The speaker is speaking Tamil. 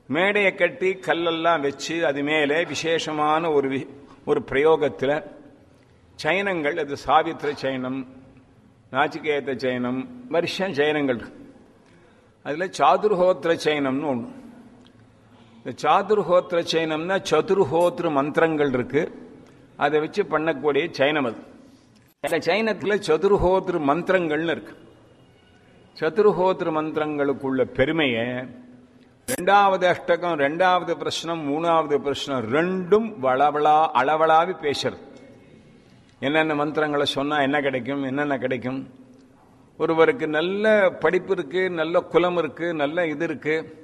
மேடையை கட்டி கல்லெல்லாம் வச்சு அது மேலே விசேஷமான ஒரு வி- ஒரு பிரயோகத்தில் சயனங்கள் அது சாவித்திர சயனம் நாச்சிகேத சயனம் வருஷம் சயனங்கள் இருக்கு. அதுல சாதுர்ஹோத்திர சயனம்னு ஒன்று இந்த சாதுர்ஹோத்திர சயனம்னா சதுர்ஹோத்திர மந்திரங்கள் இருக்கு அதை வச்சு பண்ணக்கூடிய சயனம் அது அந்த சைனத்துல சதுர்ஹோத்திர மந்திரங்கள்னு இருக்கு சதுர்ஹோத்திர மந்திரங்களுக்குள்ள பெருமையை ரெண்டாவது அஷ்டகம் ரெண்டாவது பிரശ്നം மூணாவது பிரശ്னம் ரெண்டும் வளவளா அளவளாவி பேசுறது என்னென்ன மந்திரங்களை சொன்னா என்ன கிடைக்கும் என்னென்ன கிடைக்கும் ஒருவருக்கு நல்ல படிப்பு இருக்கு நல்ல குலம் இருக்கு நல்ல இது இருக்கு